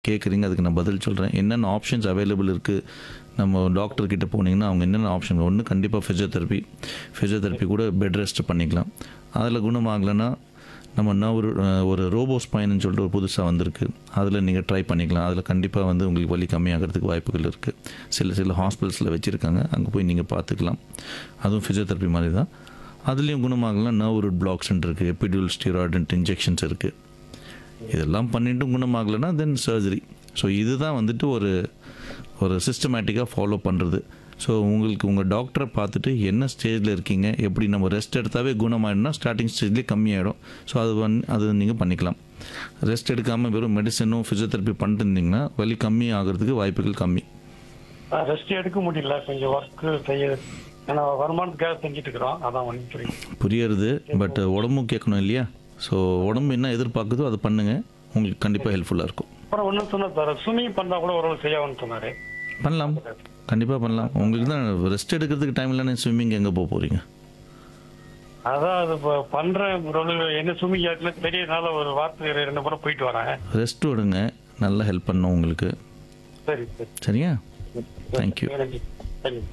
கேட்குறீங்க அதுக்கு நான் பதில் சொல்கிறேன் என்னென்ன ஆப்ஷன்ஸ் அவைலபிள் இருக்குது நம்ம டாக்டர் கிட்ட போனீங்கன்னா அவங்க என்னென்ன ஆப்ஷன் ஒன்று கண்டிப்பாக ஃபிசியோதெரப்பி ஃபிசியோதெரப்பி கூட பெட் ரெஸ்ட் பண்ணிக்கலாம் அதில் குணமாகலைன்னா நம்ம என்ன ஒரு ஒரு ரோபோ ஸ்பைன்னு சொல்லிட்டு ஒரு புதுசாக வந்திருக்கு அதில் நீங்கள் ட்ரை பண்ணிக்கலாம் அதில் கண்டிப்பாக வந்து உங்களுக்கு வலி கம்மியாகிறதுக்கு வாய்ப்புகள் இருக்குது சில சில ஹாஸ்பிட்டல்ஸில் வச்சுருக்காங்க அங்கே போய் நீங்கள் பார்த்துக்கலாம் அதுவும் ஃபிசியோதெரப்பி மாதிரி தான் அதுலேயும் குணமாகலாம் நர்வ் ரூட் பிளாக்ஸ் இருக்குது எபிடியூல் ஸ்டீராய்டு இன்ஜெக்ஷன்ஸ் இருக்குது இதெல்லாம் பண்ணிட்டும் குணமாகலைன்னா தென் சர்ஜரி ஸோ இதுதான் வந்துட்டு ஒரு ஒரு சிஸ்டமேட்டிக்காக ஃபாலோ பண்ணுறது ஸோ உங்களுக்கு உங்கள் டாக்டரை பார்த்துட்டு என்ன ஸ்டேஜில் இருக்கீங்க எப்படி நம்ம ரெஸ்ட் எடுத்தாவே குணமாயிடும்னா ஸ்டார்டிங் ஸ்டேஜ்லேயே கம்மியாயிடும் ஸோ அது வந் அது நீங்கள் பண்ணிக்கலாம் ரெஸ்ட் எடுக்காமல் வெறும் மெடிசனும் ஃபிசியோதெரப்பி பண்ணிட்டு இருந்தீங்கன்னா வலி கம்மி ஆகிறதுக்கு வாய்ப்புகள் கம்மி ரெஸ்ட் எடுக்க முடியல கொஞ்சம் ஒர்க் செய்ய ஏன்னா வருமானத்துக்காக செஞ்சுட்டு இருக்கிறோம் அதான் ஒன்றும் புரியுது புரியுறது பட் உடம்பும் கேட்கணும் இல்லையா ஸோ உடம்பு என்ன எதிர்பார்க்குதோ அதை பண்ணுங்கள் உங்களுக்கு கண்டிப்பாக ஹெல்ப்ஃபுல்லாக இருக்கும் அப்புறம் ஒன்றும் சொன்னார் சார் ஸ்விம்மிங் பண்ணா கூட ஒரு செய்யாதுன்னு சொன்னாரு பண்ணலாம் கண்டிப்பாக பண்ணலாம் உங்களுக்கு தான் ரெஸ்ட் எடுக்கிறதுக்கு டைம் இல்லைன்னா ஸ்விம்மிங் எங்கே போக போகிறீங்க அதான் அது இப்போ பண்றேன் ஒரு என்ன ஸ்விம்மிங் ஆச்சுல தெரியறதுனால ஒரு வாரத்துக்கு ரெண்டு முறை போயிட்டு வரேன் ரெஸ்ட் விடுங்க நல்லா ஹெல்ப் பண்ணும் உங்களுக்கு சரி சரி சரியா தேங்க்யூ தேங்க்யூ தேங்க்யூ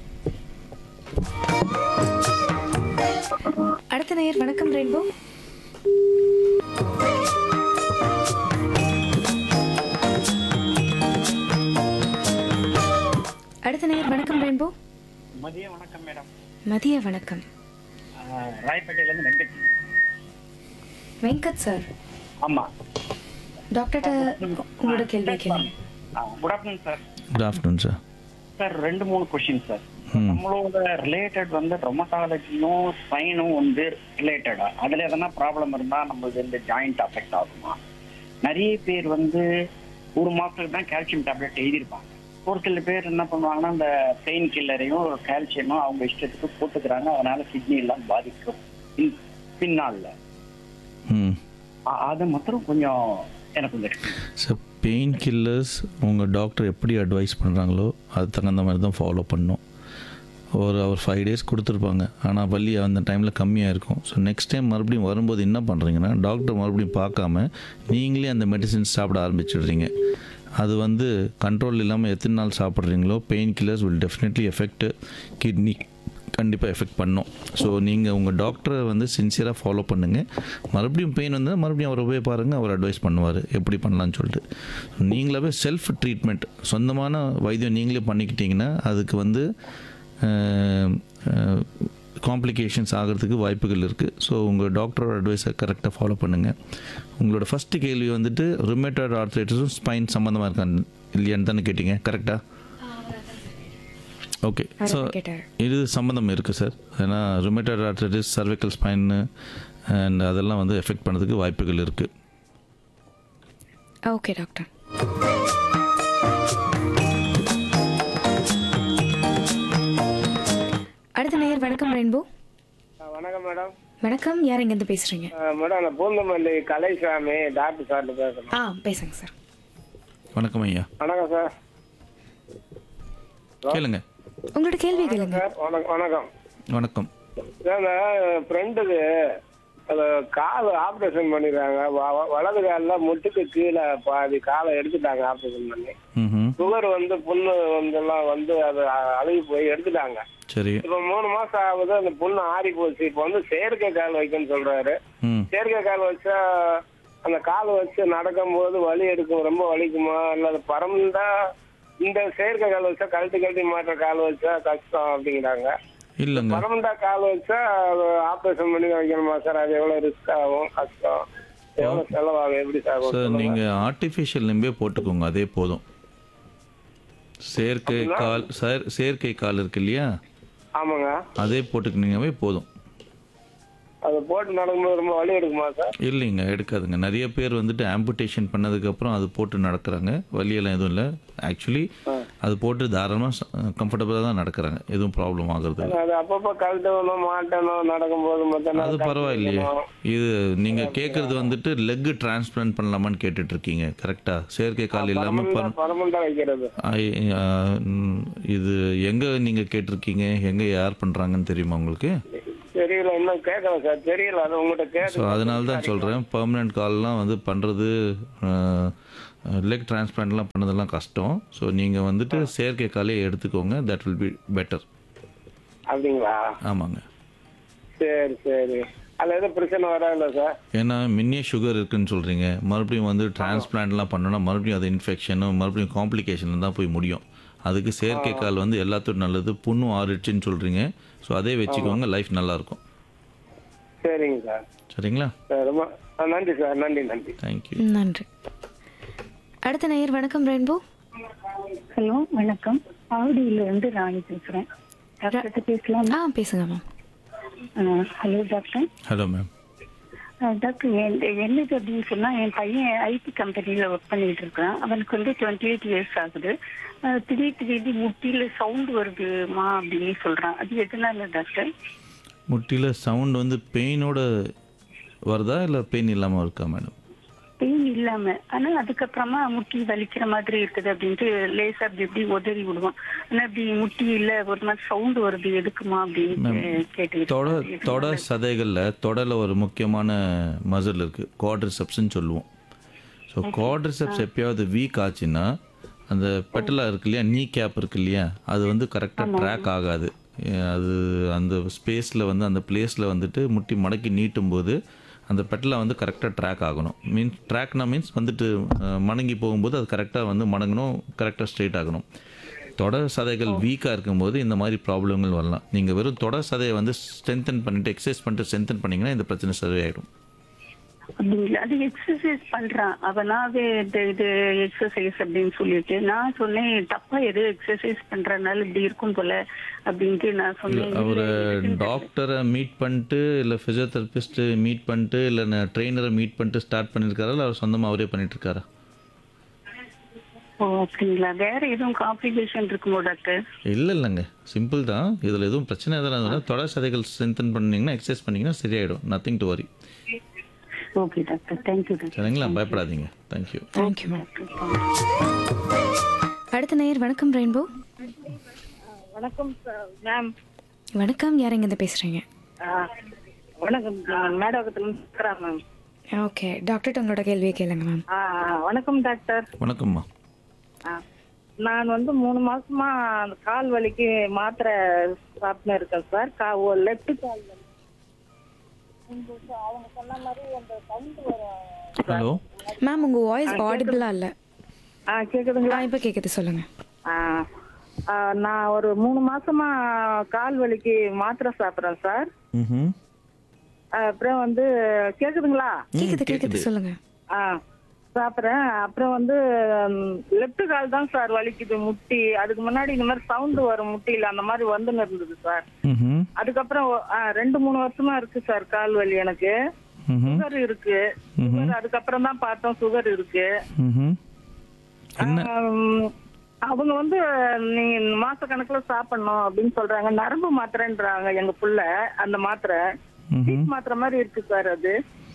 அடுத்த நேயர் வணக்கம் ரெயின்போ அடுத்த நேயர் வணக்கம் ரெயின்போ மதிய வணக்கம் மேடம் மதிய வணக்கம் ஆஹ் ராயப்பேட்டையிலேருந்து வெங்கட் வெங்கட் சார் ஆமா டாக்டர்கிட்ட உங்களோட கேள்வி கேளுங்க good afternoon sir good afternoon sir sir ரெண்டு மூணு கொஸ்டின் சார் ம். நம்மளோட ரிலேட்டட் வந்து ரொமட்டாலஜியும் ஸ்பைனும் வந்து ரிலேட்டடா அதுல எதனா ப்ராப்ளம் இருந்தா நம்மளுக்கு இந்த ஜாயிண்ட் அஃபெக்ட் ஆகுமா நிறைய பேர் வந்து ஒரு மாசத்துக்கு தான் கால்சியம் டேப்லெட் எழுதியிருப்பாங்க ஒரு சில பேர் என்ன பண்ணுவாங்கன்னா இந்த பெயின் கில்லரையும் கால்சியமும் அவங்க இஷ்டத்துக்கு போட்டுக்கிறாங்க அதனால கிட்னி எல்லாம் பாதிக்கும் பின்- பின்னால ம் அ- அது மாத்திரம் கொஞ்சம் எனக்கு கொஞ்சம் சார் பெயின் கில்லர்ஸ் உங்கள் டாக்டர் எப்படி அட்வைஸ் பண்ணுறாங்களோ அது தகுந்த மாதிரி தான் ஃபாலோ பண்ணணும் ஒரு அவர் ஃபைவ் டேஸ் கொடுத்துருப்பாங்க ஆனால் வலி அந்த டைமில் கம்மியாக இருக்கும் ஸோ நெக்ஸ்ட் டைம் மறுபடியும் வரும்போது என்ன பண்ணுறீங்கன்னா டாக்டர் மறுபடியும் பார்க்காம நீங்களே அந்த மெடிசின்ஸ் சாப்பிட ஆரம்பிச்சிடுறீங்க அது வந்து கண்ட்ரோல் இல்லாமல் எத்தனை நாள் சாப்பிட்றீங்களோ pain killers will definitely effect kidney கண்டிப்பாக எஃபெக்ட் பண்ணும் ஸோ நீங்கள் உங்கள் டாக்டரை வந்து சின்சியராக ஃபாலோ பண்ணுங்கள் மறுபடியும் பெயின் வந்தால் மறுபடியும் அவரை போய் பாருங்கள் அவர் அட்வைஸ் பண்ணுவார் எப்படி பண்ணலான்னு சொல்லிட்டு நீங்களாவே செல்ஃப் ட்ரீட்மெண்ட் சொந்தமான வைத்தியம் நீங்களே பண்ணிக்கிட்டீங்கன்னா அதுக்கு வந்து காம்ப்ளிகேஷன்ஸ் ஆகிறதுக்கு வாய்ப்புகள் இருக்குது ஸோ உங்கள் டாக்டரோட அட்வைஸை கரெக்டாக ஃபாலோ பண்ணுங்கள் உங்களோட ஃபஸ்ட்டு கேள்வி வந்துட்டு ருமேட்டாய்டு ஆர்த்ரைட்டிஸும் ஸ்பைன் சம்மந்தமாக இருக்கான்னு இல்லையான்னு தானே கேட்டிங்க கரெக்டாக ஓகே ஸோ அதான் கேட்டார் இது சம்மந்தம் இருக்குது சார் ஏன்னா ருமேட்டாய்டு ஆர்த்ரைட்டிஸ் சர்விக்கல் ஸ்பைன்னு அண்ட் அதெல்லாம் வந்து எஃபெக்ட் பண்ணுறதுக்கு வாய்ப்புகள் இருக்குது ஓகே டாக்டர் அடுத்த நேயர் வணக்கம் ரெயின்போ வணக்கம் மேடம் வணக்கம் யார் இங்கேருந்து பேசுறீங்க அஹ் மேடம் நான் பூந்தமல்லி கலைசாமி டாக்டர் சார்ட்டு பேசுறேன் ஆ பேசுங்க சார் வணக்கம் ஐயா வணக்கம் சார் கேளுங்க உங்களோட கேள்வி கேளுங்க சார் வணக்கம் வணக்கம் வணக்கம் சார் ஃப்ரெண்டுக்கு அது கால் ஆப்ரேஷன் பண்ணிடுறாங்க வ- வ- வலது காலில் முட்டுக்கு கீழே பாதி காலை எடுத்துட்டாங்க ஆப்ரேஷன் பண்ணி ம் சுகர் வந்து புண்ணு வந்தெல்லாம் வந்து அது அ- அழுகி போய் எடுத்துட்டாங்க சரி இப்போ மூணு மாசம் ஆகுது அந்த புண்ணு ஆறி போச்சு இப்போ வந்து செயற்கை கால் வைக்கணும்னு சொல்றாரு ம் செயற்கை கால் வச்சா அந்த கால் வச்சு நடக்கும்போது வலி எடுக்கும் ரொம்ப வலிக்குமா இல்ல அது பரந்தா இந்த செயற்கை கால் வச்சா கழட்டி கழட்டி மாட்டுற கால் வச்சா கஷ்டம் அப்படிங்கிறாங்க இல்லைங்க பரமண்டா கால் வச்சா ஆப்ரேஷன் பண்ணி வைக்கணுமா சார் அது எவ்வளவு ரிஸ்க் ஆகும் கஷ்டம் எவ்வளவு செலவாகும் எப்படி சார் சார் சொல்லுங்க. நீங்கள் ஆர்டிஃபிஷியல் லிம்பே போட்டுக்கோங்க அதே போதும் செயற்கை கால் சார் செயற்கை கால் இருக்கு இல்லையா ஆமாங்க அதே போட்டுக்கினீங்கவே போதும் அது போட்டு நடக்கும்போது ரொம்ப வலி எடுக்குமா சார் இல்லைங்க எடுக்காதுங்க நிறைய பேர் வந்துட்டு ஆம்புடேஷன் பண்ணதுக்கப்புறம் அது போட்டு நடக்கிறாங்க வலியெல்லாம் எதுவும் இல்லை ஆக்சுவலி அது போட்டு தாராளமாக கம்ஃபர்டபுளாக தான் நடக்கிறாங்க எதுவும் ப்ராப்ளம் ஆகுறது இல்ல. அது அப்பப்போ கழட்டணும் மாட்டணும் நடக்கும்போது மத்த அது நாள் பரவாயில்லையே கழட்டணும். இது நீங்கள் கேட்குறது வந்துட்டு லெக் டிரான்ஸ்பிளான்ட் பண்ணலாமான்னு கேட்டுட்டு இருக்கீங்க கரெக்டாக செயற்கை கால் இல்லாமல் பரமண்டா பரமண்டா வைக்கிறது ஐ- ஆ, ம், இது எங்கே நீங்கள் கேட்டிருக்கீங்க எங்கே யார் பண்ணுறாங்கன்னு தெரியுமா உங்களுக்கு தெரியல இன்னும் கேட்கல சார் தெரியல அது உங்கள்கிட்ட ஸோ கேட்க அதனால தான் சொல்கிறேன் பர்மனெண்ட் கால்லாம் வந்து பண்ணுறது லெக் டிரான்ஸ்பிளான்ட்லாம் பண்ணதெல்லாம் கஷ்டம் ஸோ நீங்கள் வந்துட்டு செயற்கை காலே எடுத்துக்கோங்க தட் வில் பி பெட்டர் அப்படிங்களா ஆமாங்க சரி சரி அதில் எதுவும் பிரச்சனை வராதுல்ல சார் ஏன்னா முன்னே சுகர் இருக்குன்னு சொல்கிறீங்க மறுபடியும் வந்து டிரான்ஸ்பிளான்ட்லாம் பண்ணோன்னா மறுபடியும் அது இன்ஃபெக்ஷனும் மறுபடியும் காம்ப்ளிகேஷன் தான் போய் முடியும் அதுக்கு செயற்கை கால் வந்து எல்லாத்துக்கும் நல்லது புண்ணும் ஆறிடுச்சுன்னு சொல்கிறீங்க ஸோ அதே வச்சுக்கோங்க லைஃப் நல்லாயிருக்கும் சரிங்க சார் சரிங்களா சரி, ரொம்ப ஆ, நன்றி சார் நன்றி நன்றி தேங்க்யூ நன்றி அடுத்த நேயர் வணக்கம் ரெயின்போ ஹலோ வணக்கம் ஆவடியில இருந்து ராணி பேசுறேன் டாக்டர் பேசலாம் ஆ பேசுங்க ma'am hello doctor hello ma'am அஹ், டாக்டர் என்- என்னது அப்படின்னு சொன்னா என் பையன் ஐடி கம்பெனில ஒர்க் பண்ணிட்டு இருக்கான் அவனுக்கு வந்து டுவெண்ட்டி எயிட் இயர்ஸ் ஆகுது அஹ், திடீர் திடீர்னு முட்டியில சவுண்ட் வருதுமா அப்படின்னு சொல்றான் அது எதனால டாக்டர் முட்டியில் சவுண்ட் வந்து பெயினோட வருதா இல்லை பெயின் இல்லாமல் இருக்கா மேடம் பெயின் இல்லாம ஆனா அதுக்கப்புறமா முட்டி வலிக்கிற மாதிரி இருக்குது அப்படின்ட்டு லேசா அப்படி இப்படி உதறி விடுவான் ஆனா அப்படி முட்டி இல்ல ஒரு மாதிரி சவுண்ட் வருது எதுக்குமா அப்படின்னு கேட்டு தொட தொட சதைகளில் தொடல ஒரு முக்கியமான மசில் இருக்குது குவாட்ரிசெப்ஸ்ன்னு சொல்லுவோம் ஸோ குவாட்ரிசெப்ஸ் எப்பயாவது வீக் ஆச்சுன்னா அந்த பெட்டலா இருக்கு இல்லையா நீ கேப் இருக்கு இல்லையா அது வந்து கரெக்டாக ட்ராக் ஆகாது ஏ, அது அந்த ஸ்பேஸில் வந்து அந்த பிளேஸில் வந்துட்டு முட்டி மடக்கி நீட்டும் போது அந்த பெட்டலா வந்து கரெக்டாக ட்ராக் ஆகணும் மீன்ஸ் ட்ராக்னா மீன்ஸ் வந்துட்டு அஹ், மடங்கி போகும்போது அது கரெக்டாக வந்து மடங்கணும் கரெக்டாக ஸ்ட்ரெயிட் ஆகணும் தொடர் சதைகள் வீக்காக இருக்கும்போது இந்த மாதிரி ப்ராப்ளங்கள் வரலாம் நீங்கள் வெறும் தொடர் சதையை வந்து ஸ்ட்ரென்தன் பண்ணிட்டு எக்ஸசைஸ் பண்ணிட்டு ஸ்ட்ரென்தன் பண்ணிங்கன்னா இந்த பிரச்சனை சரியாயிடும் அப்படிங்களா அது எக்ஸசைஸ் பண்றான் அவனாவே இந்த இது எக்ஸசைஸ் அப்படின்னு சொல்லிட்டு நான் சொன்னேன் தப்பா எது எக்ஸசைஸ் பண்றதுனால இப்படி இருக்கும் போல அப்படின்ட்டு நான் சொன்னேன் அவர் இல்ல, டாக்டரை மீட் பண்ணிட்டு இல்லை ஃபிசியோதெரபிஸ்ட்டு மீட் பண்ணிட்டு இல்லை ட்ரெயினரை மீட் பண்ணிட்டு ஸ்டார்ட் பண்ணியிருக்காரா இல்லை அவர் சொந்தமாக அவரே பண்ணிட்டு இருக்காரா ஓ அப்படிங்களா வேற எதுவும் காம்ப்ளிகேஷன் இருக்குமோ டாக்டர் இல்லை இல்லைங்க சிம்பிள் தான் இதில் எதுவும் பிரச்சனை எதனா இருந்தாலும் தொடர் சதைகள் ஸ்ட்ரென்தன் பண்ணீங்கன்னா எக்ஸசைஸ் பண்ணிங்கன்னா சரியாயிடும் nothing to worry okay doctor thank you doctor சரிங்களா பயப்படாதீங்க தேங்க்யூ தேங்க்யூ மேம் அடுத்த நேயர் வணக்கம் ரெயின்போ வணக்கம் மேம் வணக்கம் யார் எங்கேருந்து பேசுகிறீங்க வணக்கம் மேடகத்துல இருந்து பேசுறேன் மேம் ஓகே டாக்டர்கிட்ட உங்களோட கேள்வியை கேளுங்க மேம் ஆ, வணக்கம் டாக்டர் வணக்கம்மா ஆ, நான் வந்து மூணு மாசமா அந்த கால் வலிக்கு மாத்திரை சாப்பிட்டு இருக்கேன் சார் கா லெஃப்ட் கால் வலி உங்களுக்கு அவங்க சொன்ன மாதிரி அந்த சவுண்ட் வரும் ஹலோ மேம் உங்கள் வாய்ஸ் ஆடிபிளாக இல்லை ஆ கேக்குதுங்களா ஆ இப்போ கேட்குது சொல்லுங்கள் ஆ, ஆ, நான் ஒரு மூணு மாசமா கால் வலிக்கு மாத்திரை சாப்பிட்றேன் சார் ம் அப்புறம் வந்து கேக்குதுங்களா கேட்குது கேட்குது சொல்லுங்கள் ஆ சாப்பிட்றேன் அப்புறம் வந்து லெஃப்ட் கால் தான் சார் வலிக்குது முட்டி அதுக்கு முன்னாடி இந்த மாதிரி சவுண்ட் வரும் முட்டியில அந்த மாதிரி வந்துன்னு இருந்தது சார் ம் அதுக்கப்புறம் ஒ- ஆ, ரெண்டு மூணு வருஷமா இருக்கு சார் கால் வலி எனக்கு ம் சுகர் இருக்கு சுகர் அதுக்கப்புறம் தான் பார்த்தோம் சுகர் இருக்கு ம் என்ன ஆம், அவங்க வந்து நீங்க மாச கணக்குல சாப்பிடணும் அப்படின்னு சொல்றாங்க நரம்பு மாத்திரைன்றாங்க எங்க புள்ள அந்த மாத்திரை சீட் மாத்திரை மாதிரி இருக்கு சார் அது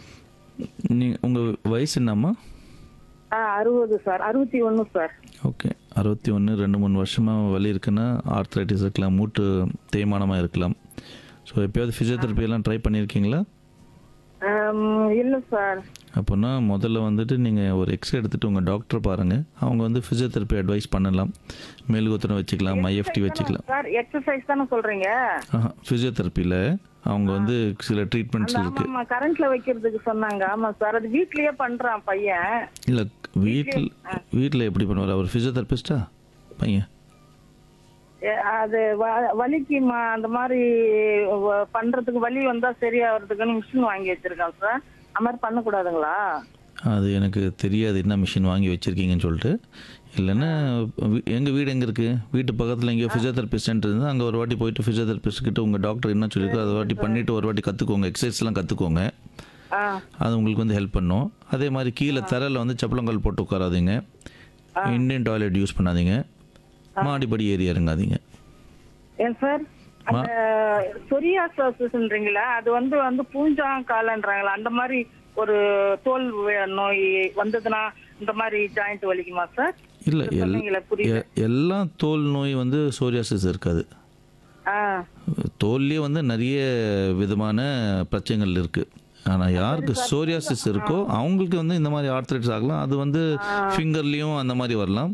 நீ உங்கள் வயசு என்னம்மா ஆ, அறுபது சார் அறுபத்தி ஒண்ணு சார் ஓகே அறுபத்தி ஒன்று ரெண்டு மூணு வருஷமாக வலி இருக்குன்னா ஆர்த்ரைட்டிஸ் இருக்கலாம் மூட்டு தேய்மானமாக இருக்கலாம் ஸோ எப்பயாவது physiotherapy எல்லாம் ட்ரை பண்ணியிருக்கீங்களா ஆம், இல்ல சார் அப்போனா முதல்ல வந்துட்டு நீங்கள் ஒரு எக்ஸ்ரே எடுத்துகிட்டு உங்கள் டாக்டர் பாருங்கள் அவங்க வந்து ஃபிசியோதெரப்பி அட்வைஸ் பண்ணலாம் மேல்குத்தனை வச்சுக்கலாம் ஐஎஃப்டி வச்சுக்கலாம் சார் எக்ஸசைஸ் தானே சொல்றீங்க ஆஹா ஃபிசியோதெரப்பியில் அவங்க வந்து சில ட்ரீட்மெண்ட்ஸ் ஆமா இருக்குது ஆமா கரண்ட்ல வைக்கிறதுக்கு சொன்னாங்க ஆமா சார் அது வீட்லயே பண்றான் பையன் இல்லை வீட்டில் வீட்டில் எப்படி பண்ணுவார் அவர் ஃபிசியோதெரபிஸ்டா பையன் எ- அது வ- வலிக்கு ம- அந்த மாதிரி வ- பண்றதுக்கு வலி வந்தா சரியாகிறதுக்குன்னு மிஷின் வாங்கி வச்சிருக்கான் சார் அந்த மாதிரி பண்ணக்கூடாதுங்களா அது எனக்கு தெரியாது என்ன மிஷின் வாங்கி வச்சுருக்கீங்கன்னு சொல்லிட்டு இல்லைன்னா எங்கள் வீடு எங்கே இருக்குது வீட்டு பக்கத்தில் எங்கேயோ ஃபிசியோதெரபிஸ்ட் சென்டர் இருந்தால் அங்கே ஒரு வாட்டி போயிட்டு physiotherapist கிட்ட உங்கள் டாக்டர் என்ன சொல்லியிருக்கோ அதை வாட்டி பண்ணிவிட்டு ஒரு வாட்டி கற்றுக்கோங்க எக்ஸசைஸ்லாம் கற்றுக்கோங்க ஆ அது உங்களுக்கு வந்து ஹெல்ப் பண்ணும் அதே மாதிரி கீழே தரையில் வந்து சப்பளங்கால் போட்டு உட்காராதீங்க இந்தியன் டாய்லெட் யூஸ் பண்ணாதீங்க மாடிப்படி ஏறி இறங்காதீங்க ஏன் சார் அந்த சொரியாசஸ்ன்றீங்களா அது வந்து வந்து பூஞ்சாங்காலன்றாங்களா அந்த மாதிரி ஒரு தோல் வே- நோய் வந்ததுன்னா இந்த மாதிரி ஜாயிண்ட் வலிக்குமா சார் இல்லை எல் சொன்னீங்களே, புரியுது. எ- எல்லா தோல் நோய் வந்து சோரியாசிஸ் இருக்காது ஆ தோல்லே வந்து நிறைய விதமான பிரச்சனைகள் இருக்குது ஆனால் யாருக்கு சோரியாசிஸ் இருக்கோ அவங்களுக்கு வந்து இந்த மாதிரி ஆர்த்ரைட்டிஸ் ஆகலாம் அது வந்து ஃபிங்கர்லேயும் அந்த மாதிரி வரலாம்